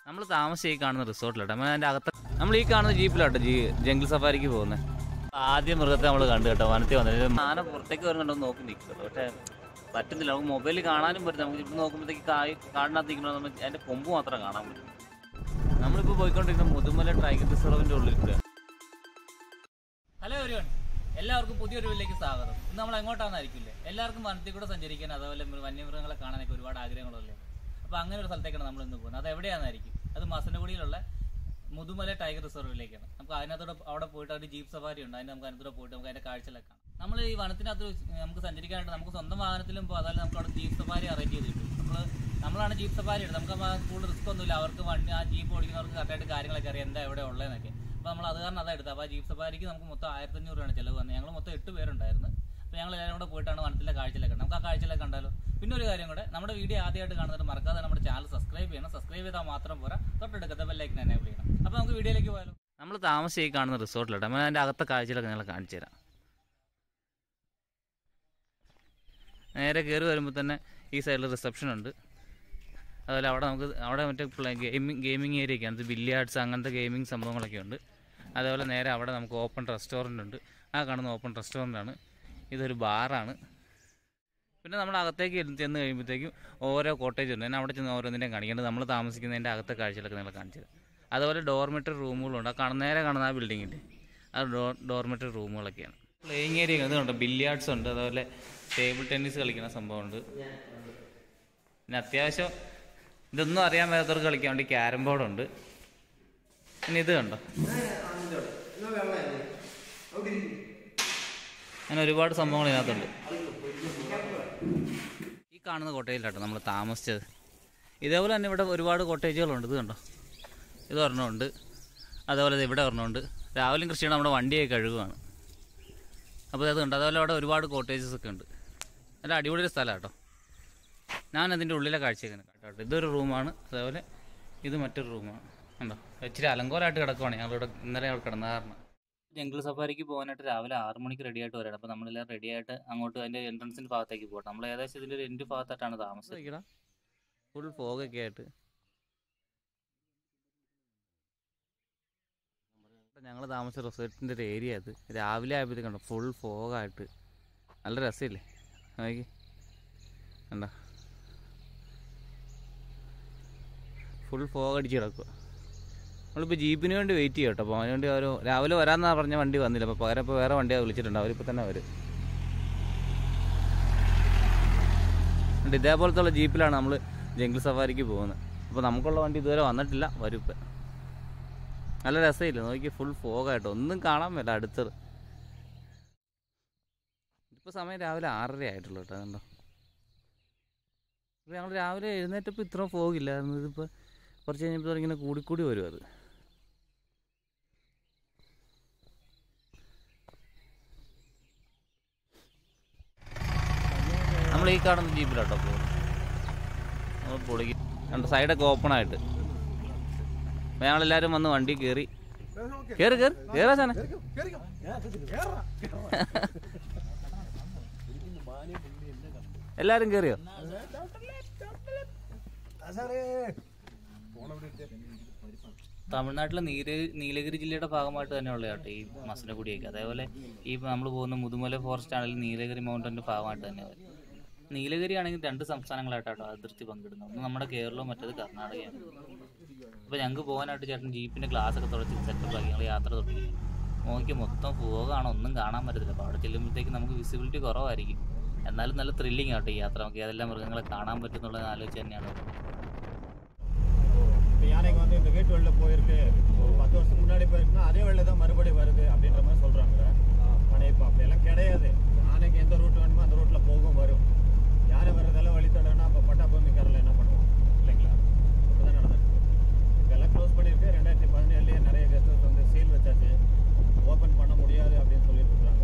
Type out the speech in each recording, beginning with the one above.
നമ്മൾ താമസിച്ച് ഈ കാണുന്ന റിസോർട്ടിലാട്ടോ നമ്മൾ അതിൻ്റെ അകത്ത് നമ്മൾ ഈ കാണുന്ന ജീപ്പിലാട്ടോ ജീ ജംഗിൾ സഫാരിക്ക് പോകുന്നത് ആദ്യം മൃഗത്തെ നമ്മൾ കണ്ടു കേട്ടോ വനത്തിൽ വന്നത് ആന പുറത്തേക്ക് വരുന്നുണ്ടോ എന്ന് നോക്കി നിൽക്കും പക്ഷേ പറ്റുന്നില്ല നമുക്ക് മൊബൈലിൽ കാണാനും പറ്റും നമുക്ക് ഇപ്പോൾ നോക്കുമ്പോഴത്തേക്ക് കായ് കാടിനകത്തിരിക്കണോ നമ്മൾ അതിൻ്റെ കൊമ്പ് മാത്രം കാണാൻ പറ്റും നമ്മളിപ്പോൾ പോയിക്കൊണ്ടിരിക്കുന്ന മുതുമല ടൈഗർ റിസർവിൻ്റെ ഉള്ളിൽ കൂടെ ഹലോ എവരിവൺ എല്ലാവർക്കും പുതിയൊരു വീട്ടിലേക്ക് സ്വാഗതം ഇന്ന് നമ്മൾ എങ്ങോട്ടാണെന്നായിരിക്കില്ലേ എല്ലാവർക്കും വനത്തിൽ കൂടെ സഞ്ചരിക്കാൻ അതുപോലെ മൃ- വന്യമൃഗങ്ങളെ കാണാനൊക്കെ ഒരുപാട് ആഗ്രഹങ്ങളല്ലേ അപ്പോൾ അങ്ങനെ ഒരു സ്ഥലത്തേക്കാണ് നമ്മൾ ഇന്ന് പോകുന്നത് അത് എവിടെയാണെന്നായിരിക്കും അത് മസനഗുഡിയിലുള്ള മുതുമല ടൈഗർ റിസർവിലേക്കാണ് നമുക്ക് അതിനകത്തോടെ അവിടെ പോയിട്ട് ഒരു ജീപ്പ് സഫാരി ഉണ്ട് അതിന് നമുക്ക് അതിനകത്തോടെ പോയിട്ട് നമുക്ക് അതിന്റെ കാഴ്ചകളൊക്കെ കാണാം നമ്മൾ ഈ വനത്തിനകത്ത് നമുക്ക് സഞ്ചരിക്കാനായിട്ട് നമുക്ക് സ്വന്തം വാഹനത്തിലും പോകും അതുപോലെ നമുക്ക് അവിടെ ജീപ്പ് സഫാരി അറേഞ്ച് ചെയ്തിട്ടുണ്ട് നമ്മൾ നമ്മളാണ് ജീപ്പ് സഫാരി എടുത്തത് നമുക്ക് ആ കൂടുതൽ റിസ്ക് ഒന്നുമില്ല അവർക്ക് വണ്ടി ആ ജീപ്പ് ഓടിക്കുന്നവർക്ക് കറക്റ്റായിട്ട് കാര്യങ്ങളൊക്കെ അറിയാം എന്താ എവിടെ ഉള്ളതെന്നൊക്കെ അപ്പോൾ നമ്മൾ അത് കാരണം അതാ എടുത്തത് അപ്പോൾ ആ ജീപ്പ് സഫാരിക്ക് നമുക്ക് മൊത്തം ആയിരത്തഞ്ഞൂറ് രൂപയാണ് ചിലവ് വന്നത് ഞങ്ങൾ മൊത്തം എട്ട് പേരുണ്ടായിരുന്നു അപ്പോൾ ഞങ്ങൾ എല്ലാവരും കൂടെ പോയിട്ടാണ് വനത്തിലെ കാഴ്ചയിലൊക്കെ നമുക്ക് ആ കാഴ്ചയിലൊക്കെ കണ്ടാലോ പിന്നെ ഒരു കാര്യം കൂടെ നമ്മുടെ വീഡിയോ ആദ്യമായിട്ട് കാണുന്നത് മറക്കാതെ നമ്മുടെ ചാനൽ സബ്സ്ക്രൈബ് ചെയ്യണം സബ്സ്ക്രൈബ് ചെയ്താൽ മാത്രം പോരാ തൊട്ടടുക്കത്തെ ബെല്ലൈക്കൻ എനേബിൾ ചെയ്യണം അപ്പോൾ നമുക്ക് വീഡിയോയിലേക്ക് പോയാലോ നമ്മൾ താമസിച്ച് ഈ കാണുന്ന റിസോർട്ടിലോട്ട് നമ്മൾ അതിൻ്റെ അകത്തെ കാഴ്ചയിലൊക്കെ ഞങ്ങൾ കാണിച്ചു തരാം നേരെ കയറി വരുമ്പോൾ തന്നെ ഈ സൈഡിൽ റിസപ്ഷൻ ഉണ്ട് അതുപോലെ അവിടെ നമുക്ക് അവിടെ മറ്റേ ഗെയിമിംഗ് ഗെയിമിംഗ് ഏരിയ ഒക്കെയാണ് ഇത് ബില്ലിയാർഡ്സ് അങ്ങനത്തെ ഗെയിമിംഗ് സംഭവങ്ങളൊക്കെ ഉണ്ട് അതേപോലെ നേരെ അവിടെ നമുക്ക് ഓപ്പൺ റെസ്റ്റോറൻ്റ് ഉണ്ട് ആ കാണുന്ന ഓപ്പൺ റെസ്റ്റോറൻ്റ് ആണ് ഇതൊരു ബാറാണ് പിന്നെ നമ്മൾ അകത്തേക്ക് ഇരുന്ന് ചെന്ന് കഴിയുമ്പോഴത്തേക്കും ഓരോ കോട്ടേജ് ഉണ്ട് ഞാൻ അവിടെ ചെന്ന് ഓരോന്നിൻ്റെയും കാണിക്കേണ്ടത് നമ്മൾ താമസിക്കുന്നതിൻ്റെ അകത്തെ കാഴ്ചകളൊക്കെ നിങ്ങൾ കാണിച്ചത് അതുപോലെ ഡോർമെറ്ററി റൂമുകളുണ്ട് ആ കാണുന്ന നേരെ കാണുന്ന ആ ബിൽഡിങ്ങിൻ്റെ അത് ഡോ ഡോർമെറ്ററി റൂമുകളൊക്കെയാണ് പ്ലേയിങ് ഏരിയ ഇത് ഉണ്ട് ബില്ലിയാർഡ്സ് ഉണ്ട് അതുപോലെ ടേബിൾ ടെന്നീസ് കളിക്കുന്ന സംഭവമുണ്ട് പിന്നെ അത്യാവശ്യം ഇതൊന്നും അറിയാൻ മേലാത്തവർക്ക് കളിക്കാൻ വേണ്ടി ക്യാരം ബോർഡുണ്ട് പിന്നെ ഇത് കണ്ടോ അങ്ങനെ ഒരുപാട് സംഭവങ്ങൾ ഇതിനകത്തുണ്ട് ഈ കാണുന്ന കോട്ടേജിലാട്ടോ നമ്മൾ താമസിച്ചത് ഇതേപോലെ തന്നെ ഇവിടെ ഒരുപാട് കോട്ടേജുകളുണ്ട് ഇത് കണ്ടോ ഇത് ഒരെണ്ണമുണ്ട് അതേപോലെ ഇത് ഇവിടെ ഒരെണ്ണമുണ്ട് രാവിലെയും കൃഷിയാണ് നമ്മുടെ വണ്ടിയൊക്കെ കഴുകുകയാണ് അപ്പോൾ അത് ഉണ്ട് അതുപോലെ അവിടെ ഒരുപാട് കോട്ടേജസ് ഒക്കെ ഉണ്ട് നല്ല അടിപൊളി ഒരു സ്ഥലമാണ് കേട്ടോ ഞാൻ അതിൻ്റെ ഉള്ളിലെ കാഴ്ചയൊക്കെ കേട്ടോ ഇതൊരു റൂമാണ് അതേപോലെ ഇത് മറ്റൊരു റൂമാണ് കണ്ടോ ഇച്ചിരി അലങ്കോലമായിട്ട് കിടക്കുവാണ് ഞങ്ങളിവിടെ ഇന്നലെ അവിടെ കിടന്ന കാരണം ജംഗിൾ സഫാരിക്ക് പോകാനായിട്ട് രാവിലെ ആറ് മണിക്ക് റെഡി ആയിട്ട് വരണം അപ്പോൾ നമ്മളെല്ലാം റെഡി ആയിട്ട് അങ്ങോട്ട് അതിൻ്റെ എൻട്രൻസിൻ്റെ ഭാഗത്തേക്ക് പോകണം നമ്മൾ ഏകദേശം ഇതിൻ്റെ ഒരു എൻഡ് ഭാഗത്തായിട്ടാണ് താമസം ഫുൾ ഫോഗൊക്കെ ആയിട്ട് ഞങ്ങൾ താമസിച്ച റിസോർട്ടിൻ്റെ ഒരു ഏരിയ അത് രാവിലെ ആയപ്പോഴത്തേക്ക് കണ്ടോ ഫുൾ ഫോഗായിട്ട് നല്ല രസമില്ലേ നോക്കി കണ്ടോ ഫുൾ ഫോഗ് അടിച്ച് കിടക്കുക നമ്മളിപ്പോൾ ജീപ്പിന് വേണ്ടി വെയിറ്റ് ചെയ്യും കേട്ടോ അപ്പോൾ അതിന് വേണ്ടി ഒരു രാവിലെ വരാമെന്നാണ് പറഞ്ഞ വണ്ടി വന്നില്ല അപ്പോൾ പകരം ഇപ്പോൾ വേറെ വണ്ടിയാണ് വിളിച്ചിട്ടുണ്ട് അവരിപ്പോൾ തന്നെ വരും ഉണ്ട് ഇതേപോലത്തെ ഉള്ള ജീപ്പിലാണ് നമ്മൾ ജംഗിൾ സഫാരിക്ക് പോകുന്നത് അപ്പോൾ നമുക്കുള്ള വണ്ടി ഇതുവരെ വന്നിട്ടില്ല വരും ഇപ്പം നല്ല രസമില്ല നോക്കി ഫുൾ ഫോഗായിട്ട് ഒന്നും കാണാൻ പറ്റില്ല അടുത്തത് ഇപ്പോൾ സമയം രാവിലെ ആറര ആയിട്ടുള്ളൂ കേട്ടോ കണ്ടോ ഇപ്പോൾ ഞങ്ങൾ രാവിലെ എഴുന്നേറ്റപ്പോൾ ഇത്ര ഫോഗില്ലായിരുന്നു ഇതിപ്പോൾ കുറച്ച് കഴിഞ്ഞപ്പോൾ ഇങ്ങനെ കൂടിക്കൂടി വരും അത് നമ്മൾ ഈ കാണുന്ന ജീപ്പിലാട്ടോ പോകും നമ്മൾ പൊളിക്കും രണ്ട് സൈഡൊക്കെ ഓപ്പൺ ആയിട്ട് അപ്പോൾ ഞങ്ങളെല്ലാവരും വന്ന് വണ്ടി കയറി കയറി കയറി കയറാ സാധനം എല്ലാരും കയറിയോ തമിഴ്നാട്ടിലെ നീല നീലഗിരി ജില്ലയുടെ ഭാഗമായിട്ട് തന്നെയുള്ള കേട്ടോ ഈ മസനഗുഡിയൊക്കെ അതേപോലെ ഈ നമ്മൾ പോകുന്ന മുതുമല ഫോറസ്റ്റ് ആണെങ്കിലും നീലഗിരി മൗണ്ടന്റെ ഭാഗമായിട്ട് തന്നെ വരും നീലഗിരി ആണെങ്കിൽ രണ്ട് സംസ്ഥാനങ്ങളായിട്ടാട്ടോ അതിർത്തി പങ്കിടുന്നത് ഒന്ന് നമ്മുടെ കേരളവും മറ്റേത് കർണാടകയാണ് അപ്പോൾ ഞങ്ങൾക്ക് പോകാനായിട്ട് ചേട്ടൻ ജീപ്പിന്റെ ഗ്ലാസ് ഒക്കെ തുടച്ച് സെറ്റപ്പ് ആക്കി ഞങ്ങൾ യാത്ര തുടങ്ങി നോക്കി മൊത്തം പോകാണ് ഒന്നും കാണാൻ പറ്റത്തില്ല അപ്പോൾ അവിടെ ചെല്ലുമ്പോഴത്തേക്ക് നമുക്ക് വിസിബിലിറ്റി കുറവായിരിക്കും എന്നാലും നല്ല ത്രില്ലിങ് ആട്ടോ ഈ യാത്ര നമുക്ക് ഏതെല്ലാം മൃഗങ്ങളെ കാണാൻ പറ്റുന്നുള്ളത് ആലോചിച്ച് തന്നെയാണ് இப்போ யானைங்க வந்து இந்த வீட்டு வெளில போயிருக்கு ஒரு பத்து வருஷத்துக்கு முன்னாடி போயிருக்குன்னா அதே வெளில தான் மறுபடியும் வருது அப்படின்ற மாதிரி சொல்றாங்க ஆனால் இப்போ அப்படியெல்லாம் கிடையாது யானைக்கு எந்த ரூட் வேணுமோ அந்த ரூட்ல போகும் வரும் யானை வர்றதெல்லாம் வழி தடனா இப்போ பட்டாபூமிக்காரில் என்ன பண்ணுவோம் இல்லைங்களா அப்படிதான் நடந்துருக்கு இதெல்லாம் க்ளோஸ் பண்ணியிருக்கு ரெண்டாயிரத்தி பதினேழுலேயே நிறைய கெஸ்ட் ஹவுஸ் வந்து சீல் வச்சாச்சு ஓப்பன் பண்ண முடியாது அப்படின்னு சொல்லிட்டு இருக்காங்க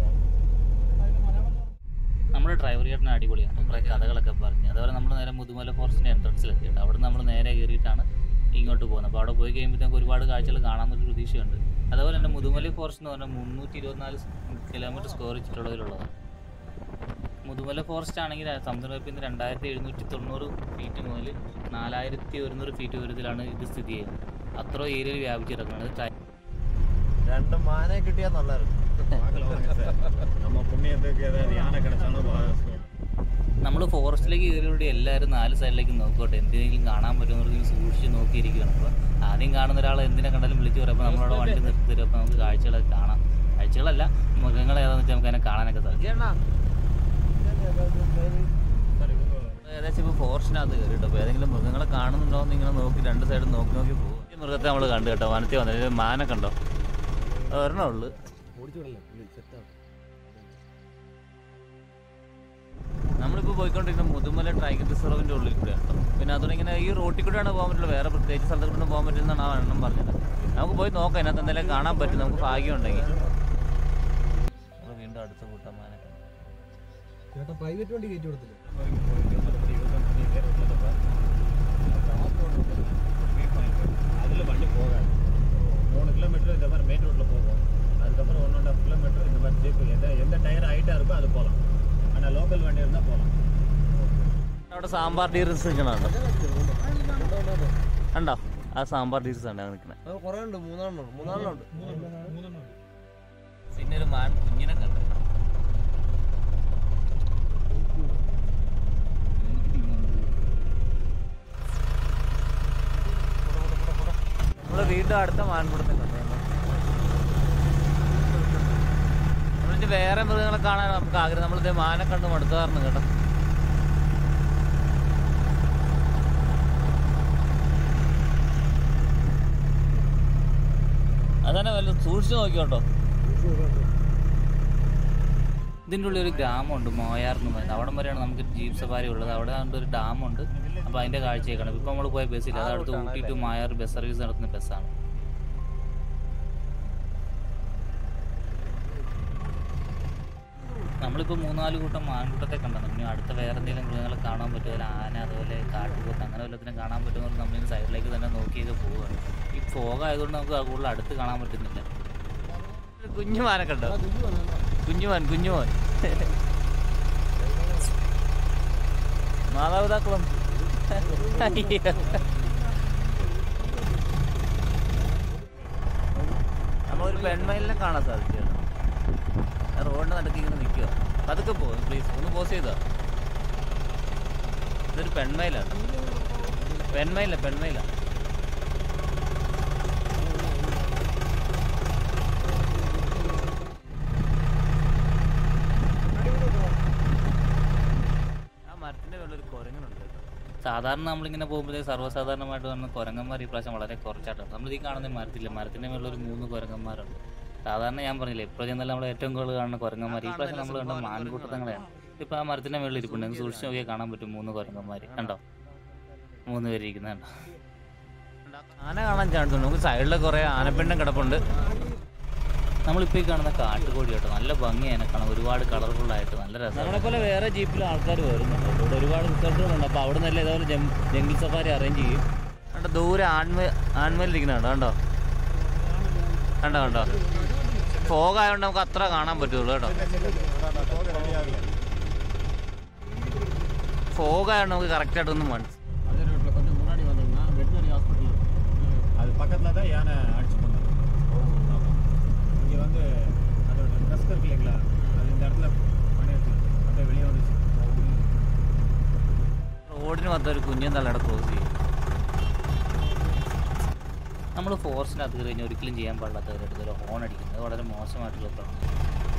നമ്മുടെ ഡ്രൈവർ ചേട്ടൻ അടിപൊളിയാണ് കുറേ കഥകളൊക്കെ പറഞ്ഞ് അതുപോലെ നമ്മൾ നേരെ മുതുമല ഫോറസ്റ്റിൻ്റെ എൻട്രൻസിലെത്തിയിട്ട് അവിടെ നമ്മൾ നേരെ കയറിയിട്ടാണ് ഇങ്ങോട്ട് പോകുന്നത് അപ്പോൾ അവിടെ പോയി കഴിയുമ്പോഴത്തേക്ക് ഒരുപാട് കാഴ്ചകൾ കാണാമെന്നൊരു പ്രതീക്ഷയുണ്ട് അതുപോലെ തന്നെ മുതുമല ഫോറസ്റ്റ് എന്ന് പറഞ്ഞാൽ മുന്നൂറ്റി ഇരുപത്തിനാല് കിലോമീറ്റർ സ്കോർ ചുറ്റളവിലുള്ളതാണ് മുതുമല ഫോറസ്റ്റ് ആണെങ്കിൽ സമുദ്രനിരപ്പിൽ നിന്ന് രണ്ടായിരത്തി എഴുന്നൂറ്റി തൊണ്ണൂറ് ഫീറ്റ് മുതൽ നാലായിരത്തി ഒരുന്നൂറ് ഫീറ്റ് ഉയരത്തിലാണ് ഇത് സ്ഥിതി ചെയ്യുന്നത് അത്ര ഏരിയയിൽ വ്യാപിച്ചു കിടക്കുന്നത് ത- രണ്ട് മാനെ കിട്ടിയാൽ നല്ലായിരുന്നു பார்க்கலாம் வாங்க சார். நம்ம புண்ணியத்துக்கு ஏதாவது யானை கிடைச்சாலும் வா- നമ്മൾ ഫോറസ്റ്റിലേക്ക് കയറിയോടെ എല്ലാവരും നാല് സൈഡിലേക്ക് നോക്കട്ടെ എന്തെങ്കിലും കാണാൻ പറ്റുമെന്ന് സൂക്ഷിച്ച് നോക്കിയിരിക്കുകയാണ് അപ്പോൾ ആദ്യം കാണുന്ന ഒരാൾ എന്തിനെ കണ്ടാലും വിളിച്ച് പറയുമ്പോൾ നമ്മളവിടെ വണ്ടി നിർത്തി തരും അപ്പോൾ നമുക്ക് കാഴ്ചകളൊക്കെ കാണാം കാഴ്ചകളല്ല മൃഗങ്ങൾ ഏതാണെന്ന് വെച്ചാൽ നമുക്ക് അതിനെ കാണാനൊക്കെ സാധിക്കും சார் இவங்க ഏകദേശം ഇപ്പോൾ ഫോറസ്റ്റിനകത്ത് കയറിട്ടോ അപ്പോൾ ഏതെങ്കിലും മൃഗങ്ങളെ കാണുന്നുണ്ടോ എന്ന് ഇങ്ങനെ നോക്കി രണ്ട് സൈഡും നോക്കി നോക്കി പോകും ഈ മൃഗത്തെ നമ്മൾ കണ്ടു കേട്ടോ വനത്തിൽ വന്നിട്ട് മാനെ കണ്ടോ ഒരെണ്ണേ ഉള്ളു നമ്മളിപ്പോൾ പോയിക്കൊണ്ടിരിക്കുന്ന മുതുമല ടൈഗർ റിസർവിൻ്റെ ഉള്ളിൽ കൂടെ കേട്ടോ പിന്നെ അതുകൊണ്ട് ഇങ്ങനെ ഈ റോട്ടിൽ കൂടെയാണ് പോകാൻ പറ്റുള്ളൂ വേറെ പ്രത്യേകിച്ച് സ്ഥലത്ത് കൂടെ പോകാൻ പറ്റില്ലെന്നാണ് ആ എണ്ണം പറഞ്ഞത് നമുക്ക് പോയി നോക്കാം അതിനകത്ത് എന്തെങ്കിലും കാണാൻ പറ്റും നമുക്ക് ഭാഗ്യം ഉണ്ടെങ്കിൽ നമ്മൾ വീണ്ടും അടുത്ത കൂട്ടം മാനെ കണ്ടു. ചേട്ടാ പ്രൈവറ്റ് വണ്ടി കയറ്റി കൊടുത്തില്ല அதுல வண்டி போகாது மூணு கிலோமீட்டர் இந்த மாதிரி மெயின் ரோட்ல போகும் அதுக்கப்புறம் ஒன் அண்ட் ஆஃப் கிலோமீட்டர் இந்த மாதிரி ஜீப் எந்த எந்த டயர் ஹைட்டா இருக்கோ அது போகலாம் ஆனா லோக்கல் வண்டி இருந்தா போகலாம் അവിടെ സാമ്പാർ ടീർസ് നിൽക്കണുണ്ടോ കണ്ടോ ആ സാമ്പാർ ടീർസ് ഉണ്ട് നിൽക്കുന്നത് അത് കുറേ ഉണ്ട് മൂന്നെണ്ണം ഉണ്ട് മൂന്നെണ്ണം ഉണ്ട് പിന്നെ ഒരു മാൻ കുഞ്ഞിനെ കണ്ടു നമ്മള് വീണ്ടും അടുത്ത മാൻകുടത്തെ കണ്ടു നമ്മളിത് വേറെ മൃഗങ്ങളെ കാണാൻ നമുക്ക് ആഗ്രഹം നമ്മളിത് മാനെ കണ്ട് മടുത്താറുണ്ട് കേട്ടോ അതന്നെ വല്ല സൂക്ഷിച്ചു നോക്കിയോട്ടോ ഇതിൻ്റെ ഉള്ളിൽ ഒരു ഗ്രാമമുണ്ട് മോയാർ എന്ന് പറയുന്നത് അവിടെ വരെയാണ് നമുക്ക് ജീപ്പ് സഫാരി ഉള്ളത് അവിടെ ആണ്ട് ഒരു ഡാമുണ്ട് അപ്പോൾ അതിൻ്റെ കാഴ്ചയൊക്കെ കാണാം ഇപ്പോൾ നമ്മൾ പോയ ബസ്സില്ല അത് അടുത്ത് Ooty to Moyar bus service നടത്തുന്ന ബസ്സാണ് നമ്മളിപ്പോൾ മൂന്നാല് കൂട്ടം മാൻകൂട്ടത്തെ കണ്ടത് ഇനി അടുത്ത വേറെ എന്തെങ്കിലും മൃഗങ്ങളെ കാണാൻ പറ്റുമോ അല്ല ആന അതുപോലെ കാട്ടുപോത്ത് അങ്ങനെ വല്ലത്തിനും കാണാൻ പറ്റുമെന്ന് പറഞ്ഞ് നമ്മളിങ്ങനെ സൈഡിലേക്ക് തന്നെ നോക്കിയൊക്കെ പോവുകയാണ് ഈ ഫോഗ് ആയതുകൊണ്ട് നമുക്ക് കൂടുതൽ അടുത്ത് കാണാൻ പറ്റുന്നില്ല കുഞ്ഞു മാനെ കണ്ടോ കുഞ്ഞുമാൻ കുഞ്ഞുമാൻ മാതാപിതാക്കളും അയ്യോ. നമ്മളൊരു പെൺമയിലിനെ കാണാൻ സാധിച്ചു റോഡിന്റെ നടുക്ക് ഇങ്ങനെ നിൽക്കുക പതുക്കെ പോകും പ്ലീസ് ഒന്ന് പോസ് ചെയ്തോ ഇതൊരു പെൺമയിലാണ് പെൺമയില പെൺമയില ആ മരത്തിന്റെ മേളിൽ ഒരു കുരങ്ങനുണ്ട് കേട്ടോ. സാധാരണ നമ്മളിങ്ങനെ പോകുമ്പോഴേ സർവ്വസാധാരണമായിട്ട് വന്ന കുരങ്ങന്മാർ ഈ പ്രാവശ്യം വളരെ കുറച്ചായിട്ടാണ് നമ്മൾ ഈ കാണുന്ന മരത്തില്ല മരത്തിന്റെ മേളിൽ ഒരു മൂന്ന് കുരങ്ങന്മാരുണ്ട് സാധാരണ ഞാൻ പറഞ്ഞില്ലേ ഇപ്പോൾ ചെന്നാൽ നമ്മൾ ഏറ്റവും കൂടുതൽ കാണുന്ന കുരങ്ങന്മാർ ഈ പ്രാവശ്യം നമ്മൾ കണ്ട മാൻകൂട്ടത്തങ്ങളെയാണ് ഇപ്പൊ ആ മരത്തിന്റെ മേളിൽ ഇരിപ്പുണ്ട് നിങ്ങൾക്ക് സൂക്ഷിച്ച് നോക്കിയാൽ കാണാൻ പറ്റും മൂന്ന് കുരങ്ങന്മാർ കണ്ടോ മൂന്ന് പേര് ഇരിക്കുന്നത് കണ്ടോ ആന കാണാൻ ചാൻസ് ഉണ്ട് നമുക്ക് സൈഡിൽ കുറെ ആനപ്പിണ്ടം കിടപ്പുണ്ട് നമ്മളിപ്പോൾ ഈ കാണുന്ന കാട്ടുകോഴി കേട്ടോ നല്ല ഭംഗിയാണ് കാണാൻ ഒരുപാട് കളർഫുൾ ആയിട്ട് നല്ല രസം നമ്മളെ പോലെ വേറെ ജീപ്പിൽ ആൾക്കാർ വരുന്നുണ്ട് ഇവിടെ ഒരുപാട് റിസോർട്ടുകളുണ്ട് അപ്പോൾ അവിടെ നിന്നല്ലേ ഇതേപോലെ ജംഗിൾ സഫാരി അറേഞ്ച് ചെയ്യും കണ്ടോ ദൂരെ ആൺമേ ആൺമേലിരിക്കുന്നുണ്ടോ കണ്ടോ കണ്ടോ കണ്ടോ ഫോഗ് ആയതുകൊണ്ട് നമുക്ക് അത്ര കാണാൻ പറ്റുള്ളൂ കേട്ടോ ഫോഗ് ആയതുകൊണ്ട് നമുക്ക് കറക്റ്റായിട്ടൊന്നും മനസ്സിലാവും அதே ரோட்ல கொஞ்சம் முன்னாடி வந்தோம்னா வெட்டினரி ஹாஸ்பிட்டல் அது பக்கத்துல தான் யானை அடிச்சு பண்ணது இங்க வந்து அதோட டஸ்க் இருக்கு இல்லைங்களா அது இந்த இடத்துல பண்ணிருக்கலாம் அப்படியே வெளியே வந்துச்சு റോഡിന് മൊത്തം ഒരു കുഞ്ഞൻ തള്ളയുടെ ക്രോസ് ചെയ്യും നമ്മൾ ഫോറസ്റ്റിനകത്ത് കയറി കഴിഞ്ഞാൽ ഒരിക്കലും ചെയ്യാൻ പാടില്ലാത്ത ഒരു ഒരു ഹോൺ അടിക്കുന്നത് വളരെ മോശമായിട്ടുള്ള പ്രവണത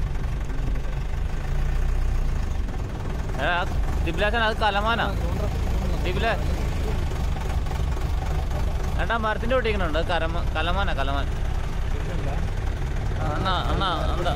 ദിബിലാച്ചൻ അത് കലമാനാ ദിബിലെ ഏട്ടാ മരത്തിൻ്റെ ഒട്ടിക്കുന്നുണ്ട് കരമ കലമാനാ കലമാൻ ആ, അണ്ണാ അണ്ണാ എന്താ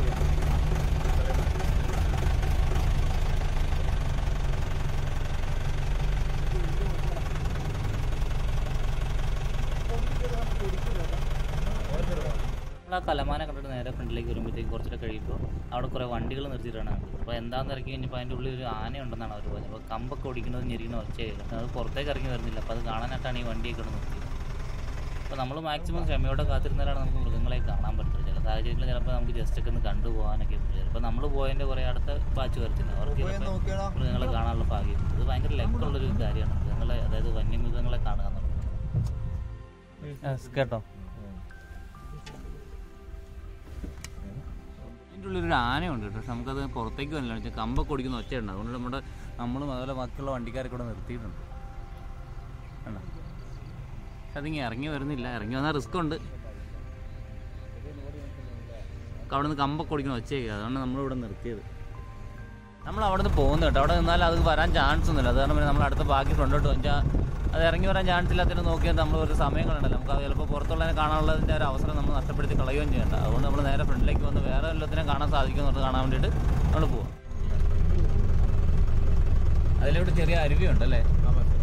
നമ്മൾ ആ കലമാനെ കണ്ടിട്ട് നേരെ ഫ്രണ്ടിലേക്ക് വരുമ്പോഴത്തേക്ക് കുറച്ചുകൂടെ കഴിയുമ്പോൾ അവിടെ കുറേ വണ്ടികൾ നിർത്തിയിട്ടാണ് കണ്ടത് അപ്പോൾ എന്താണെന്ന് ഇറക്കി കഴിഞ്ഞപ്പോൾ അതിൻ്റെ ഉള്ളിൽ ഒരു ആന ഉണ്ടെന്നാണ് അവർ പറഞ്ഞത് അപ്പോൾ കമ്പൊക്കെ ഓടിക്കുന്നത് ഞെരിക്കുന്ന ഒച്ചയായില്ല അത് പുറത്തേക്ക് ഇറങ്ങി വരുന്നില്ല അപ്പോൾ അത് കാണാനായിട്ടാണ് ഈ വണ്ടിയൊക്കെ ഇവിടെ നിർത്തിയത് അപ്പോൾ നമ്മൾ മാക്സിമം ക്ഷമയോടെ കാത്തിരുന്നാലാണ് നമുക്ക് മൃഗങ്ങളെ കാണാൻ പറ്റുന്നത് ചില സാഹചര്യങ്ങളിൽ ചിലപ്പോൾ നമുക്ക് ജസ്റ്റ് ഒക്കെ ഒന്ന് കണ്ടുപോകാനൊക്കെ ഉണ്ട് ചിലപ്പോൾ അപ്പോൾ നമ്മൾ പോയതിൻ്റെ കുറേ അടുത്ത ബാച്ച് വരത്തില്ല അവർക്ക് പോയി ചിലപ്പോൾ നോക്കിയാടാ മൃഗങ്ങളെ കാണാനുള്ള ഭാഗ്യം ഇത് ഭയങ്കര ലക്കുള്ളൊരു കാര്യമാണ് മൃഗങ്ങളെ അതായത് വന്യമൃഗങ്ങളെ കാണുക എന്നുള്ളത് കേട്ടോ ഇതിൻ്റെ ഉള്ളിലൊരു ആനയുണ്ട് കേട്ടോ പക്ഷെ നമുക്കത് പുറത്തേക്ക് വന്നില്ല വെച്ചാൽ കമ്പൊക്കെ ഓടിക്കുന്ന ഒച്ചയുണ്ട് അതുകൊണ്ട് നമ്മുടെ നമ്മളും അതുപോലെ ബാക്കിയുള്ള വണ്ടിക്കാരെ കൂടെ നിർത്തിയിട്ടുണ്ട് കണ്ടോ പക്ഷെ അതിങ്ങനെ ഇറങ്ങി വരുന്നില്ല ഇറങ്ങി വന്നാൽ റിസ്ക് ഉണ്ട് അവിടെ നിന്ന് കമ്പൊക്കെ ഓടിക്കുന്ന ഒച്ചയൊക്കെ അതുകൊണ്ട് നമ്മളിവിടെ നിർത്തിയത് നമ്മൾ അവിടെ നിന്ന് പോകുന്നു കേട്ടോ അവിടെ നിന്നാൽ അത് വരാൻ ചാൻസ് ഒന്നുമില്ല അത് കാരണം പിന്നെ നമ്മൾ അടുത്ത ബാക്കി ഫ്രണ്ടോട്ട് വെച്ചാൽ അത് ഇറങ്ങി വരാൻ ചാൻസ് ഇല്ലാത്തതിന് നോക്കിയാൽ നമ്മൾ ഒരു സമയം കളയണ്ടല്ലോ നമുക്ക് അത് ചിലപ്പോൾ പുറത്തുള്ളതിനെ കാണാനുള്ളതിൻ്റെ ഒരു അവസരം നമ്മൾ നഷ്ടപ്പെടുത്തി കളയുകയും ചെയ്യണ്ട അതുകൊണ്ട് നമ്മൾ നേരെ ഫ്രണ്ടിലേക്ക് വന്ന് വേറെ എല്ലാത്തിനെ കാണാൻ സാധിക്കും എന്ന് കാണാൻ വേണ്ടിയിട്ട് നമ്മൾ പോവാം അതിലൂടെ ചെറിയ അരുവിയുണ്ട് അല്ലേ ஆமா சார்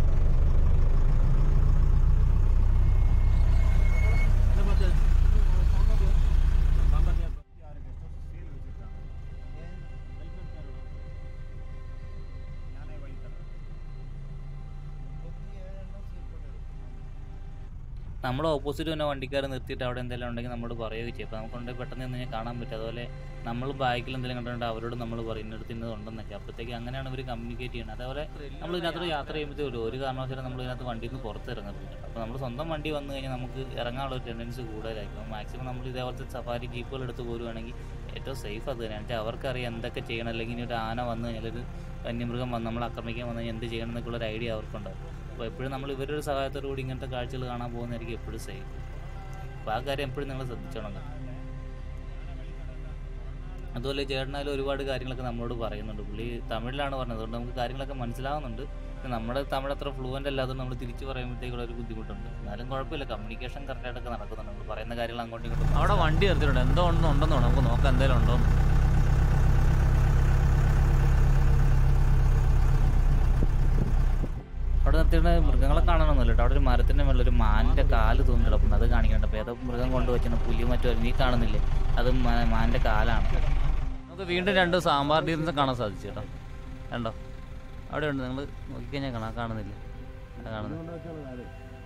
என்ன பார்த்து சாம்பாத்தியா பத்தி யாரு கெஸ்ட் ஹவுஸ் சீல் வச்சிருக்காங்க வெல்கம் சார் ഞാനേ വഴി തരാം നമ്മുടെ ഓപ്പോസിറ്റ് തന്നെ വണ്ടിക്കാർ നിർത്തിയിട്ട് അവിടെ എന്തെങ്കിലും ഉണ്ടെങ്കിൽ നമ്മൾ പറയുകയും ചെയ്യും അപ്പോൾ നമുക്ക് ഉണ്ടെങ്കിൽ പെട്ടെന്ന് നിന്ന് കഴിഞ്ഞാൽ കാണാൻ പറ്റും അതുപോലെ നമ്മൾ ബാക്കിൽ എന്തെങ്കിലും കണ്ടിട്ടുണ്ട് അവരോട് നമ്മൾ പറയും ഇന്നടുത്ത് ഇന്നത് ഉണ്ടെന്നൊക്കെ അപ്പോഴത്തേക്ക് അങ്ങനെയാണ് ഇവർ കമ്മ്യൂണിക്കേറ്റ് ചെയ്യുന്നത് അതേപോലെ നമ്മൾ ഇതിനകത്ത് യാത്ര ചെയ്യുമ്പോഴത്തേക്കും ഒരു കാരണവശാലും നമ്മൾ ഇതിനകത്ത് വണ്ടിയിൽ നിന്ന് പുറത്ത് ഇറങ്ങത്തില്ല അപ്പോൾ നമ്മൾ സ്വന്തം വണ്ടി വന്നു കഴിഞ്ഞാൽ നമുക്ക് ഇറങ്ങാനുള്ള ഒരു ടെൻഡൻസി കൂടുതലായിരിക്കും മാക്സിമം നമ്മൾ ഇതേപോലത്തെ സഫാരി ജീപ്പുകൾ എടുത്ത് പോരുവാണെങ്കിൽ ഏറ്റവും സേഫ് അത് തന്നെയാണ് വെച്ചാൽ അവർക്കറിയാം എന്തൊക്കെ ചെയ്യണം അല്ലെങ്കിൽ ഇനി ഒരു ആന വന്നു കഴിഞ്ഞാൽ ഒരു വന്യമൃഗം വന്ന് നമ്മൾ ആക്രമിക്കാൻ വന്നു കഴിഞ്ഞാൽ എന്ത് ചെയ്യണം എന്നൊക്കെ ഒരു ഐഡിയ അവർക്കുണ്ടാവും അപ്പോൾ എപ്പോഴും നമ്മൾ ഇവരുടെ ഒരു സഹായത്തോടു കൂടി ഇങ്ങനത്തെ കാഴ്ചകൾ കാണാൻ പോകുന്നതായിരിക്കും എപ്പോഴും സേഫ് അപ്പോൾ ആ കാര്യം എപ്പോഴും നിങ്ങൾ ശ്രദ്ധിച്ചോണം കേട്ടോ. അതുപോലെ ചേട്ടനായാലും ഒരുപാട് കാര്യങ്ങളൊക്കെ നമ്മളോട് പറയുന്നുണ്ട് പുള്ളി തമിഴിലാണ് പറഞ്ഞത് അതുകൊണ്ട് നമുക്ക് കാര്യങ്ങളൊക്കെ മനസ്സിലാവുന്നുണ്ട് പക്ഷെ നമ്മുടെ തമിഴ് അത്ര ഫ്ലുവൻ്റ് അല്ലാതെ നമ്മൾ തിരിച്ചു പറയുമ്പോഴത്തേക്കുള്ള ഒരു ബുദ്ധിമുട്ടുണ്ട് എന്നാലും കുഴപ്പമില്ല കമ്മ്യൂണിക്കേഷൻ കറക്റ്റായിട്ടൊക്കെ നടക്കുന്നുണ്ട് നമ്മൾ പറയുന്ന കാര്യങ്ങൾ അങ്ങോട്ടും ഇങ്ങോട്ടും അവിടെ വണ്ടി നിർത്തിയിട്ടുണ്ട് എന്തോ ഉണ്ടോ ഉണ്ടെന്നോ നമുക്ക് നോക്കാം എന്തെങ്കിലും ഉണ്ടോ അവിടെ നിർത്തിയിട്ട് മൃഗങ്ങളെ കാണണമെന്നില്ല കേട്ടോ അവിടെ ഒരു മരത്തിൻ്റെ മുകളിൽ ഒരു മാനിൻ്റെ കാല് തൂങ്ങി കിടക്കുന്നു അത് കാണിക്കുന്നുണ്ട് അപ്പോൾ ഏതോ മൃഗം കൊണ്ട് വെച്ചിട്ട് പുലി മറ്റോ നീ കാണുന്നില്ലേ അത് മാ- മാനിൻ്റെ കാലാണ് നമുക്ക് വീണ്ടും രണ്ട് സാമ്പാർ ഡീൽസ് കാണാൻ സാധിച്ചു കേട്ടോ കണ്ടോ അവിടെ ഉണ്ട് നിങ്ങൾ നോക്കിക്കഴിഞ്ഞാൽ കാണാം കാണുന്നില്ല ആ കാണുന്നത്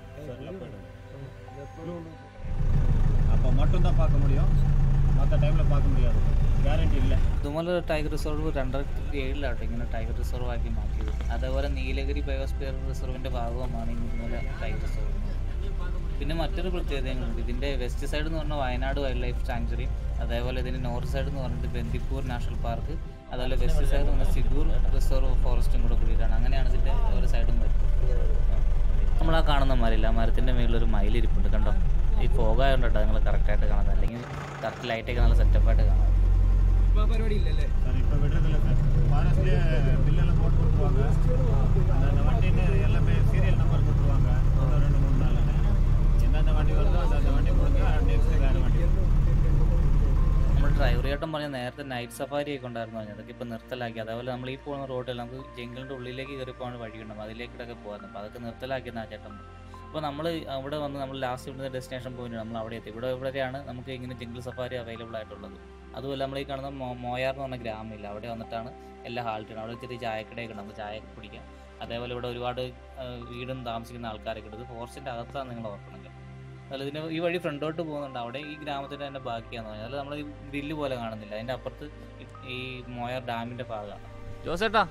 அப்போ மட்டும்தான் பார்க்க முடியும் மற்ற டைமில் பார்க்க முடியாது கேரண்டி இல்லை ഇതുപോലെ ടൈഗർ റിസർവ് രണ്ടായിരത്തി ഏഴിലാട്ടോ ഇങ്ങനെ ടൈഗർ റിസർവ് ആക്കി മാറ്റിയത് അതേപോലെ നീലഗിരി ബയോസ്ഫിയർ റിസർവിൻ്റെ ഭാഗവുമാണ് ഈ ഇതുപോലെ ടൈഗർ റിസർവ് പിന്നെ മറ്റൊരു പ്രത്യേകതയുണ്ട് ഇതിൻ്റെ വെസ്റ്റ് സൈഡ് എന്ന് പറഞ്ഞാൽ വയനാട് വൈൽഡ് ലൈഫ് സാങ്ച്വറി അതേപോലെ ഇതിൻ്റെ നോർത്ത് സൈഡ് എന്ന് പറഞ്ഞിട്ട് ബന്ദിപ്പൂർ നാഷണൽ പാർക്ക് അതുപോലെ വെസ്റ്റ് സൈഡ് എന്ന് പറഞ്ഞാൽ സിഗൂർ റിസർവ് ഫോറസ്റ്റും കൂടെ കൂടിയിട്ടാണ് അങ്ങനെയാണ് ഇതിൻ്റെ ഓരോ സൈഡും വരുന്നത് നമ്മൾ ആ കാണുന്ന മരമില്ല ആ മരത്തിൻ്റെ മേളിൽ ഒരു മയിലിരിപ്പുണ്ട് കണ്ടോ ഈ ഫോഗായതുകൊണ്ട് കേട്ടോ നിങ്ങൾ കറക്റ്റായിട്ട് കാണാം അല്ലെങ്കിൽ കറക്റ്റ് ലൈറ്റൊക്കെ നല്ല സെറ്റപ്പായിട്ട് കാണാം சார் இப்போ விடுறதில்ல சார் ஃபாரஸ்ட்லேயே பில்லெல்லாம் போட்டு கொடுத்துருவாங்க அந்த அந்த வண்டின்னு எல்லாமே சீரியல் நம்பர் கொடுத்துருவாங்க ஒரு ரெண்டு மூணு நாள் எந்தெந்த வண்டி வருதோ அந்த அந்த வண்டி கொடுங்க நெக்ஸ்ட் வேறு வண்டி வரும். നമ്മൾ ഡ്രൈവർ ചേട്ടൻ പറഞ്ഞ നേരത്തെ നൈറ്റ് സഫാരി ഒക്കെ ഉണ്ടായിരുന്നു പറഞ്ഞു അതൊക്കെ ഇപ്പോൾ നിർത്തലാക്കി അതേപോലെ നമ്മൾ ഈ പോകുന്ന റോഡിൽ നമുക്ക് ജംഗിളിൻ്റെ ഉള്ളിലേക്ക് കയറി പോകാൻ വഴിയുണ്ടാവും അതിലേക്കിട്ടൊക്കെ പോകാറുണ്ട് അപ്പോൾ അതൊക്കെ നിർത്തലാക്കിയെന്ന് ആ ചേട്ടൻ അപ്പോൾ നമ്മൾ അവിടെ വന്ന് നമ്മൾ ലാസ്റ്റ് ഇവിടുന്ന് ഡെസ്റ്റിനേഷൻ പോയിന്റ് നമ്മൾ അവിടെ എത്തി ഇവിടെ ഇവിടെയാണ് നമുക്ക് ഇങ്ങനെ ജംഗിൾ സഫാരി അവൈലബിൾ ആയിട്ടുള്ളത് അതുപോലെ നമ്മൾ ഈ കാണുന്ന മോ- മോയാർ എന്ന് പറഞ്ഞ ഗ്രാമമില്ല അവിടെ വന്നിട്ടാണ് എല്ലാ ഹാൾട്ടും അവിടെ ചെറിയ ചായക്കടയൊക്കെ ഉണ്ട് നമുക്ക് ചായയൊക്കെ കുടിക്കാം അതേപോലെ ഇവിടെ ഒരുപാട് ആ, വീടും താമസിക്കുന്ന ആൾക്കാരൊക്കെ ഉണ്ട് ഇത് ഫോറസ്റ്റിൻ്റെ അകത്താണ് നിങ്ങൾ ഓർക്കണമെങ്കിൽ അതുപോലെ ഇതിന് ഈ വഴി ഫ്രണ്ടോട്ട് പോകുന്നുണ്ട് അവിടെ ഈ ഗ്രാമത്തിൻ്റെ തന്നെ ബാക്കിയാന്ന് പറഞ്ഞാൽ അതിൽ നമ്മൾ ഈ ഗ്രില്ല് പോലെ കാണുന്നില്ല അതിൻ്റെ അപ്പുറത്ത് ഈ- ഈ മോയർ ഡാമിൻ്റെ ഭാഗമാണ് ജോസേട്ടാ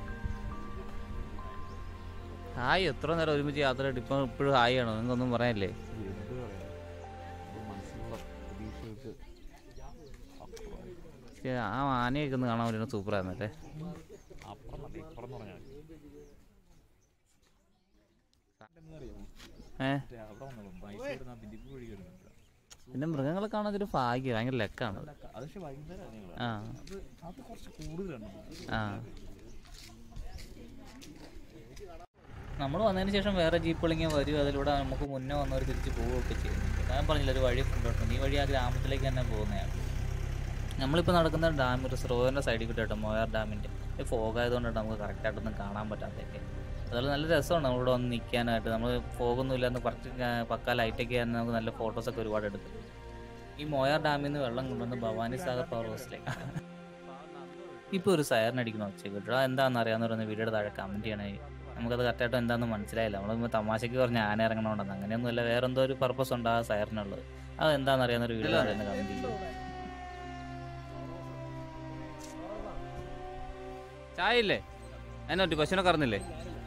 ഹായ് എത്ര നേരം ഒരുമിച്ച് യാത്ര ചെയ്തിട്ട് ഇപ്പം ഇപ്പോഴും ഹായ് ആണോ നിങ്ങൾക്കൊന്നും പറയാനില്ലേ പക്ഷേ ആ ആനയൊക്കെ ഒന്ന് കാണാൻ വേണ്ടി സൂപ്പറായിരുന്നല്ലേ ഏ പിന്നെ മൃഗങ്ങളെ കാണാൻ ഒരു ഭാഗ്യം ഭയങ്കര ലെക്കാണ് ആ ആ നമ്മൾ വന്നതിന് ശേഷം വേറെ ജീപ്പുകൾ ഇങ്ങനെ വരും അതിലൂടെ നമുക്ക് മുന്നേ വന്നവർ തിരിച്ച് പോവുകയൊക്കെ ചെയ്യുന്നുണ്ട് ഞാൻ പറഞ്ഞില്ല ഒരു വഴി കൊണ്ടുപോട്ടുണ്ട് ഈ വഴി ആ ഗ്രാമത്തിലേക്ക് തന്നെ പോകുന്നതാണ് നമ്മളിപ്പോൾ നടക്കുന്ന ഡാം റിസർവറിൻ്റെ സൈഡിൽ കൂടെ കേട്ടോ മോയാർ ഡാമിൻ്റെ ഈ ഫോഗ് ആയതുകൊണ്ടാണ് നമുക്ക് കറക്റ്റായിട്ടൊന്നും കാണാൻ പറ്റാത്തതൊക്കെ അതുപോലെ നല്ല രസമാണ് നമ്മളിവിടെ വന്ന് നിൽക്കാനായിട്ട് നമ്മൾ ഫോഗൊന്നും ഇല്ലാന്ന് കുറച്ച് പക്ക ലൈറ്റൊക്കെ ആയിരുന്നു നമുക്ക് നല്ല ഫോട്ടോസൊക്കെ ഒരുപാട് എടുത്തു ഈ മോയാർ ഡാമിൽ നിന്ന് വെള്ളം കൊണ്ടുവന്ന് ഭവാനി സാഗർ പവർ ഹൗസിലേക്ക് ഇപ്പോൾ ഒരു സയറിന് അടിക്കുന്ന ഒച്ച കേട്ടോ എന്താണെന്ന് അറിയാമെന്ന് പറയുന്ന വീഡിയോയുടെ താഴെ കമൻറ്റ് ചെയ്യണേ നമുക്കത് കറക്റ്റായിട്ട് എന്താണെന്ന് മനസ്സിലായില്ല നമ്മൾ തമാശയ്ക്ക് പറഞ്ഞ ആന ഇറങ്ങണമെന്ന് അങ്ങനെയൊന്നുമില്ല വേറെ എന്തോ ഒരു പർപ്പസ് ഉണ്ട് ആ സയറിനുള്ളത് അത് എന്താണെന്ന് അറിയാവുന്ന ഒരു വീഡിയോ കമൻറ്റ് ചെയ്യും ചായ ഇല്ലേ അതിനെ പറ്റി പശുവിനെ കറന്നില്ലേ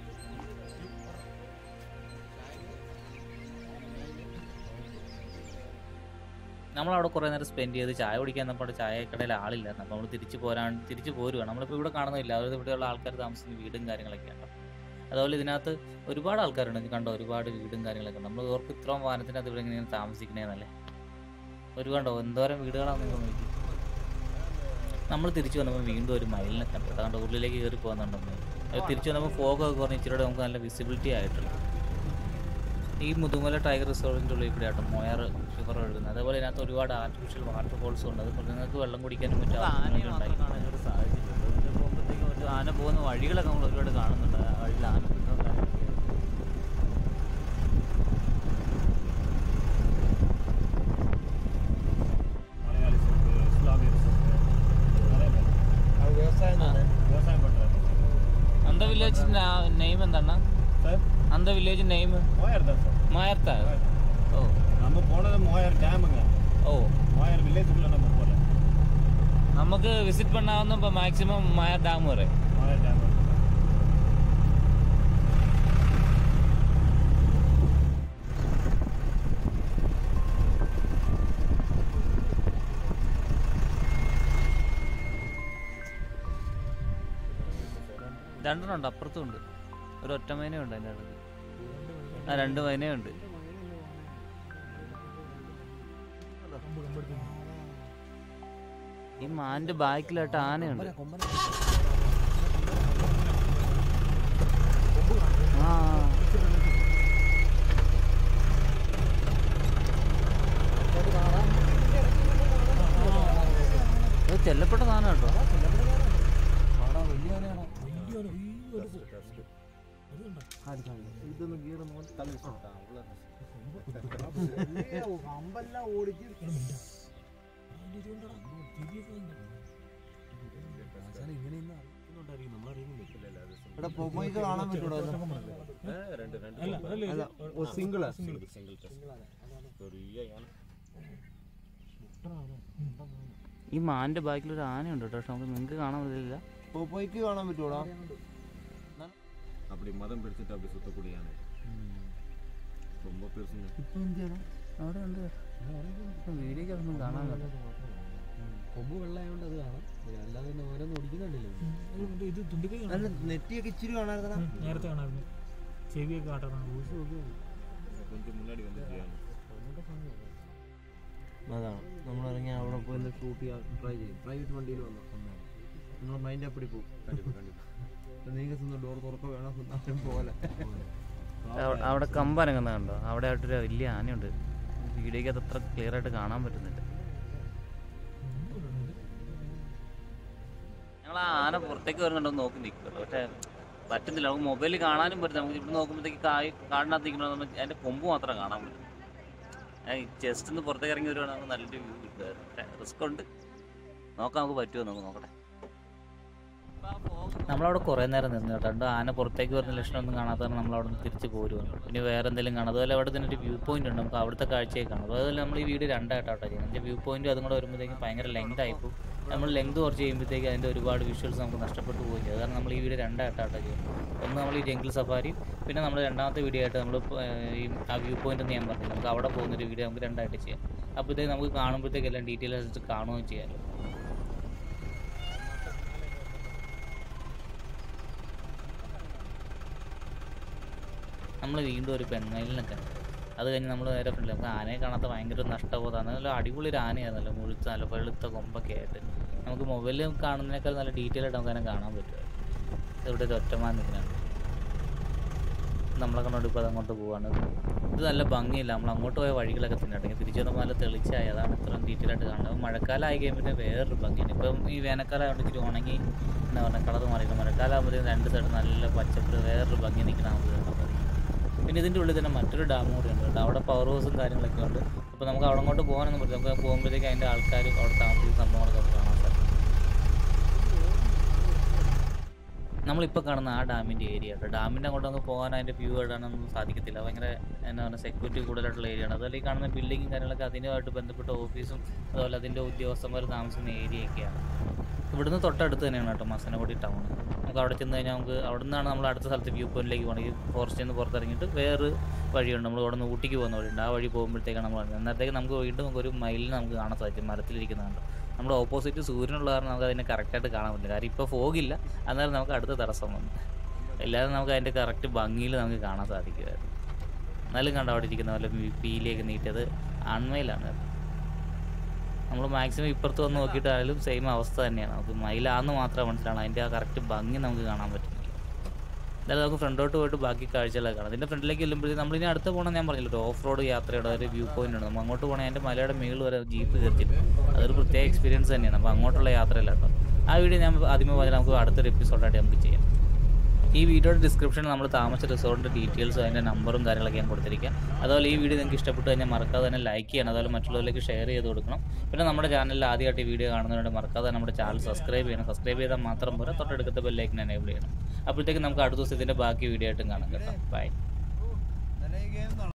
നമ്മളവിടെ കുറേ നേരം സ്പെൻഡ് ചെയ്ത് ചായ കുടിക്കാൻ നമ്മൾ ചായക്കടയിൽ ആളില്ല അപ്പോൾ നമ്മൾ തിരിച്ച് പോരാൻ തിരിച്ച് പോരുകയാണ് നമ്മളിപ്പോൾ ഇവിടെ കാണുന്നില്ല അതായത് ഇവിടെയുള്ള ആൾക്കാർ താമസിക്കുന്ന വീടും കാര്യങ്ങളൊക്കെയാണ് അതുപോലെ ഇതിനകത്ത് ഒരുപാട് ആൾക്കാരുണ്ട് ഇത് കണ്ടോ ഒരുപാട് വീടും കാര്യങ്ങളൊക്കെ ഉണ്ട്. നമ്മൾ ഓർക്ക് ഇത്രയും വാഹനത്തിനകത്ത് ഇവിടെ ഇങ്ങനെ താമസിക്കണേന്നല്ലേ ഒരു കണ്ടോ എന്തോരം വീടുകളാണെന്ന് നിങ്ങൾ നോക്കി നമ്മൾ തിരിച്ചു വന്നപ്പോൾ വീണ്ടും ഒരു മയിലിനെ കണ്ടു അതുകൊണ്ട് ഉള്ളിലേക്ക് കയറി പോകുന്നുണ്ടെന്ന് അത് തിരിച്ചു വന്നപ്പോൾ ഫോഗൊക്കെ കുറഞ്ഞ് ഇച്ചിരി കൂടെ നമുക്ക് നല്ല വിസിബിലിറ്റി ആയിട്ടുണ്ട് ഈ മുതുമല ടൈഗർ റിസോർട്ടിൻ്റെ ഉള്ളിൽ കൂടെ ആട്ടോ മോയാർ റിവർ ഒഴുകുന്നത് അതേപോലെ ഇതിനകത്ത് ഒരുപാട് ആർട്ടിഫിഷ്യൽ വാട്ടർ ഫോൾസും ഉണ്ട് അത് നിങ്ങൾക്ക് വെള്ളം കുടിക്കാനും പറ്റും പോകുമ്പോഴത്തേക്കും ആന പോകുന്ന വഴികളൊക്കെ നമ്മൾ ഒരുപാട് കാണുന്നുണ്ട് ആ വഴിയിൽ ആന மலையாளி இருக்கு இஸ்லாமியர்ஸ் இருக்கு நிறைய பேர் അത് വ്യവസായം തന്നെ விவசாயம் பண்றாங்க അന്ത വില്ലേജ് നെയിം എന്താണ് சார் അന്ത വില്ലേജ് നെയിം மோயர் தான் சார் മായർത്ത ഓ நம்ம போனது மோயர் டேமுங்க ഓ மோயர் வில்லேஜுக்குள்ள நம்ம போகல നമുക്ക് വിസിറ്റ് பண்ணாവുന്ന ഇപ്പോൾ മാക്സിമം മായർ ഡാം വരെ மோயர் டேம் രണ്ടെണ്ണം ഉണ്ട് അപ്പുറത്തും ഉണ്ട് ഒരു ഒറ്റ മൈനയുണ്ട് അതിൻ്റെ അടുത്ത് ആ രണ്ട് മൈനയുണ്ട് ഈ മാന്റെ ബാക്കിലായിട്ട് ആനയുണ്ട് ആ ഇത് ചെല്ലപ്പെട്ട സാധനം കേട്ടോ ഇതൊന്ന് ഗീറ് നോക്കി തള്ളി അമ്പെല്ലാം ഓടിച്ച് ഇവിടെ പൊമ്മയ്ക്ക് കാണാൻ പറ്റൂടോ അല്ല സിംഗിളാ ഈ മാന്റെ ബാക്കിൽ ഒരു ആനയുണ്ട് കേട്ടോ പക്ഷെ നമുക്ക് നിങ്ങൾക്ക് കാണാൻ പറ്റില്ല പൊമ്മയ്ക്ക് കാണാൻ പറ്റൂടാ அப்படி மதம் பிடிச்சிட்டு அப்படி சுத்தக்கூடிய யானை ரொம்ப பெருசுங்க അവിടെ ഉണ്ട് വീഡിയോ ഒന്നും കാണാൻ പറ്റില്ല കൊമ്പ് വെള്ളമായോണ്ട് അത് കാണാം അല്ലാതെ തന്നെ ഓരോന്ന് ഓടിക്കുന്നുണ്ടല്ലോ ഇത് തുണ്ടിക്കൈ അല്ല നെറ്റിയൊക്കെ ഇച്ചിരി കാണാറുതാ നേരത്തെ കാണാമായിരുന്നു ചെവിയൊക്കെ കാട്ടണം கொஞ்சம் முன்னாடி வந்துச்சு யானை അതാണ് നമ്മൾ ഇറങ്ങി അവിടെ പോയി ഷൂട്ട് ചെയ്യാൻ ട്രൈ ചെയ്യും പ്രൈവറ്റ് വണ്ടിയിൽ വന്നു നിങ്ങൾ മൈൻഡ് അപ്പടി പോകും നീങ്ങുന്ന ഡോർ തുറക്ക വേണം പോലെ അവ- അവിടെ കമ്പനങ്ങുന്ന കണ്ടോ അവിടെ ആയിട്ടൊരു വലിയ ആനയുണ്ട് വീഡിയോക്ക് അത് അത്ര ക്ലിയർ ആയിട്ട് കാണാൻ പറ്റുന്നില്ല ഞങ്ങൾ ആ ആന പുറത്തേക്ക് വരുന്നുണ്ടോ എന്ന് നോക്കി നിൽക്കുമല്ലോ പക്ഷേ പറ്റുന്നില്ല നമുക്ക് മൊബൈലിൽ കാണാനും പറ്റും നമുക്ക് ഇവിടെ നോക്കുമ്പോഴത്തേക്ക് കായ് കാടിനകത്ത് നിൽക്കണോ നമുക്ക് അതിൻ്റെ കൊമ്പ് മാത്രമേ കാണാൻ പറ്റും ജസ്റ്റ് ഒന്ന് പുറത്തേക്ക് ഇറങ്ങി വരുവാണെങ്കിൽ നമുക്ക് നല്ലൊരു വ്യൂ കിട്ടുമായിരുന്നു പക്ഷേ റിസ്ക് ഉണ്ട് നോക്കാം നമുക്ക് പറ്റുമോ നമുക്ക് നോക്കട്ടെ നമ്മളവിടെ കുറേ നേരം നിന്ന് കേട്ടോ അതുകൊണ്ട് ആന പുറത്തേക്ക് വരുന്ന ലക്ഷണമൊന്നും കാണാത്തതാണ് നമ്മൾ അവിടെ നിന്ന് തിരിച്ച് പോരുവാണ് പിന്നെ വേറെ എന്തെങ്കിലും കാണാം അതുപോലെ അവിടെ തന്നെ ഒരു വ്യൂ പോയിന്റ് ഉണ്ട് നമുക്ക് അവിടുത്തെ കാഴ്ചയൊക്കെ കാണാം അതുപോലെ നമ്മൾ ഈ വീഡിയോ രണ്ടായിട്ടാട്ടോ ചെയ്യുന്നത് അതിൻ്റെ വ്യൂ പോയിന്റ് അതും കൂടെ വരുമ്പോഴത്തേക്കും ഭയങ്കര ലെങ്ത് ആയിപ്പോവും നമ്മൾ ലെങ്ത് കുറച്ച് ചെയ്യുമ്പോഴത്തേക്ക് അതിൻ്റെ ഒരുപാട് വിഷ്വൽസ് നമുക്ക് നഷ്ടപ്പെട്ടു പോവുകയും ചെയ്യും അതാണ് നമ്മൾ ഈ വീഡിയോ രണ്ടായിട്ടാട്ടോ ചെയ്യുന്നത് ഒന്ന് നമ്മൾ ഈ ജംഗിൾ സഫാരി പിന്നെ നമ്മൾ രണ്ടാമത്തെ വീഡിയോ ആയിട്ട് നമ്മൾ ഈ ആ വ്യൂ പോയിന്റ് എന്ന് ഞാൻ പറഞ്ഞില്ല നമുക്ക് അവിടെ പോകുന്നൊരു വീഡിയോ നമുക്ക് രണ്ടായിട്ട് ചെയ്യാം അപ്പോഴത്തേക്ക് നമുക്ക് കാണുമ്പോഴത്തേക്ക് എല്ലാം ഡീറ്റെയിൽ ആയിട്ട് കാണുകയും ചെയ്യാമല്ലോ നമ്മൾ വീണ്ടും ഒരു പെൺമയിലിനെ കണ്ടു അത് കഴിഞ്ഞ് നമ്മൾ നേരെ ഫ്രണ്ടിൽ നമുക്ക് ആനയെ കാണാത്ത ഭയങ്കര ഒരു നഷ്ടബോധമാണ് നല്ല അടിപൊളി ഒരു ആനയായിരുന്നല്ലോ മുഴുത്ത നല്ല വെളുത്ത കൊമ്പൊക്കെ ആയിട്ട് നമുക്ക് മൊബൈലിൽ കാണുന്നതിനേക്കാൾ നല്ല ഡീറ്റെയിൽ ആയിട്ട് നമുക്ക് അതിനെ കാണാൻ പറ്റുമായിരുന്നു ഇവിടെ ഒരു ഒറ്റമാൻ നിൽക്കുന്നുണ്ട് നമ്മളെ കണ്ടോണ്ട് ഇപ്പോൾ അത് അങ്ങോട്ട് പോവാണ് ഇത് നല്ല ഭംഗിയില്ല നമ്മൾ അങ്ങോട്ട് പോയ വഴികളൊക്കെ തിന്നിട്ടുണ്ടെങ്കിൽ തിരിച്ചു വന്നപ്പോൾ നല്ല തെളിച്ചായി അതാണ് ഇത്രയും ഡീറ്റെയിൽ ആയിട്ട് കാണുന്നത് മഴക്കാലം ആയി കഴിയുമ്പോൾ വേറൊരു ഭംഗിയാണ് ഇപ്പം ഈ വേനൽക്കാലം ആയതുകൊണ്ട് ഇച്ചിരി ഉണങ്ങി എന്താ പറയുക കളർ മാറിയിട്ട് മഴക്കാലം ആകുമ്പോഴത്തേക്കും രണ്ട് സൈഡ് നല്ല പച്ചപ്പ് വേറൊരു ഭംഗി നിൽക്കുന്ന നമുക്ക് കാണാൻ സാധിക്കും പിന്നെ ഇതിൻ്റെ ഉള്ളിൽ തന്നെ മറ്റൊരു ഡാം കൂടി ഉണ്ട് കേട്ടോ അവിടെ പവർ ഹൗസും കാര്യങ്ങളൊക്കെ ഉണ്ട് അപ്പോൾ നമുക്ക് അവിടെ അങ്ങോട്ട് പോകാനൊന്നും പറ്റില്ല നമുക്ക് പോകുമ്പോഴത്തേക്ക് അതിൻ്റെ ആൾക്കാരും അവിടെ താമസിക്കുന്ന സംഭവങ്ങളൊക്കെ നമുക്ക് കാണാൻ സാധിക്കും നമ്മളിപ്പോൾ കാണുന്ന ആ ഡാമിൻ്റെ ഏരിയ കേട്ടോ ഡാമിൻ്റെ അങ്ങോട്ടൊന്ന് പോകാൻ അതിൻ്റെ വ്യൂ ഇടാനൊന്നും സാധിക്കത്തില്ല ഭയങ്കര എന്താ പറയുക സെക്യൂരിറ്റി കൂടുതലായിട്ടുള്ള ഏരിയ ആണ് അതുപോലെ ഈ കാണുന്ന ബിൽഡിങ്ങും കാര്യങ്ങളൊക്കെ അതിനുമായിട്ട് ബന്ധപ്പെട്ട ഓഫീസും അതുപോലെ അതിൻ്റെ ഉദ്യോഗസ്ഥന്മാർ താമസിക്കുന്ന ഏരിയയൊക്കെയാണ് ഇവിടുന്ന് തൊട്ടടുത്ത് തന്നെയാണ് കേട്ടോ മസനഗുഡി ടൗൺ നമുക്ക് അവിടെ ചെന്ന് കഴിഞ്ഞാൽ നമുക്ക് അവിടെ നിന്നാണ് നമ്മൾ അടുത്ത സ്ഥലത്ത് വ്യൂ പോയിന്റിലേക്ക് പോകണം ഈ ഫോറസ്റ്റിൽ നിന്ന് പുറത്തിറങ്ങിയിട്ട് വേറൊരു വഴിയുണ്ട് നമ്മൾ അവിടെ നിന്ന് ഊട്ടിക്ക് പോകുന്ന വഴിയുണ്ട് ആ വഴി പോകുമ്പോഴത്തേക്കാണ് നമ്മൾ വരുന്നത് അന്നേരത്തേക്ക് നമുക്ക് വീണ്ടും നമുക്ക് ഒരു മയിലിനെ നമുക്ക് കാണാൻ സാധിക്കും മരത്തിലിരിക്കുന്നുണ്ട് നമ്മുടെ ഓപ്പോസിറ്റ് സൂര്യനുള്ള കാരണം നമുക്ക് അതിനെ കറക്റ്റായിട്ട് കാണാൻ പറ്റില്ല കാരണം ഇപ്പോൾ ഫോഗില്ല അന്നേരം നമുക്ക് അടുത്ത തടസ്സം വന്നു എല്ലാവരും നമുക്ക് അതിൻ്റെ കറക്റ്റ് ഭംഗിയിൽ നമുക്ക് കാണാൻ സാധിക്കുമായിരുന്നു എന്നാലും കണ്ടോ അവിടെ ഇരിക്കുന്ന പോലെ പീ- പീലിയൊക്കെ നീട്ടിയത് ആൺമയിലാണ് നമ്മൾ മാക്സിമം ഇപ്പുറത്ത് വന്ന് നോക്കിയിട്ടായാലും സെയിം അവസ്ഥ തന്നെയാണ് നമുക്ക് മയിലാന്ന് മാത്രമേ മനസ്സിലാണ് അതിൻ്റെ ആ കറക്റ്റ് ഭംഗി നമുക്ക് കാണാൻ പറ്റുന്നില്ല എന്തായാലും നമുക്ക് ഫ്രണ്ടോട്ട് പോയിട്ട് ബാക്കി കാഴ്ചകളൊക്കെ കാണാം അതിൻ്റെ ഫ്രണ്ടിലേക്ക് ചെല്ലുമ്പോഴത്തേക്കും നമ്മളിനി അടുത്ത് പോകണം ഞാൻ പറഞ്ഞില്ല ഒരു ഓഫ് റോഡ് യാത്രയുടെ ഒരു വ്യൂ പോയിന്റ് ഉണ്ട് നമ്മൾ അങ്ങോട്ട് പോകണമെങ്കിൽ അതിൻ്റെ മലയുടെ മുകളിൽ വരെ ജീപ്പ് കയറിച്ചിട്ട് അതൊരു പ്രത്യേക എക്സ്പീരിയൻസ് തന്നെയാണ് അപ്പോൾ അങ്ങോട്ടുള്ള യാത്രയല്ല കേട്ടോ ആ വീഡിയോ ഞാൻ ആദ്യമേ പറഞ്ഞാൽ നമുക്ക് അടുത്തൊരു എപ്പിസോഡായിട്ട് നമുക്ക് ചെയ്യാം ഈ വീഡിയോയുടെ ഡിസ്ക്രിപ്ഷനിൽ നമ്മൾ താമസിച്ച റിസോർട്ടിൻ്റെ ഡീറ്റെയിൽസ് അതിൻ്റെ നമ്പറും കാര്യങ്ങളൊക്കെ ഞാൻ കൊടുത്തിരിക്കാം അതുപോലെ ഈ വീഡിയോ നിങ്ങൾക്ക് ഇഷ്ടപ്പെട്ടു കഴിഞ്ഞാൽ മറക്കാതെ തന്നെ ലൈക്ക് ചെയ്യണം അതുപോലെ മറ്റുള്ളവരിലേക്ക് ഷെയർ ചെയ്ത് കൊടുക്കണം പിന്നെ നമ്മുടെ ചാനലിൽ ആദ്യമായിട്ട് ഈ വീഡിയോ കാണുന്നതുകൊണ്ട് മറക്കാതെ നമ്മുടെ ചാനൽ സബ്സ്ക്രൈബ് ചെയ്യണം സബ്സ്ക്രൈബ് ചെയ്താൽ മാത്രം പോരാ തൊട്ടടുത്ത ബെല്ലൈക്കൻ എനേബിൾ ചെയ്യണം അപ്പോഴത്തേക്ക് നമുക്ക് അടുത്ത ദിവസം ഇതിൻ്റെ ബാക്കി വീഡിയോ ആയിട്ടും കാണാം കേട്ടോ ബൈ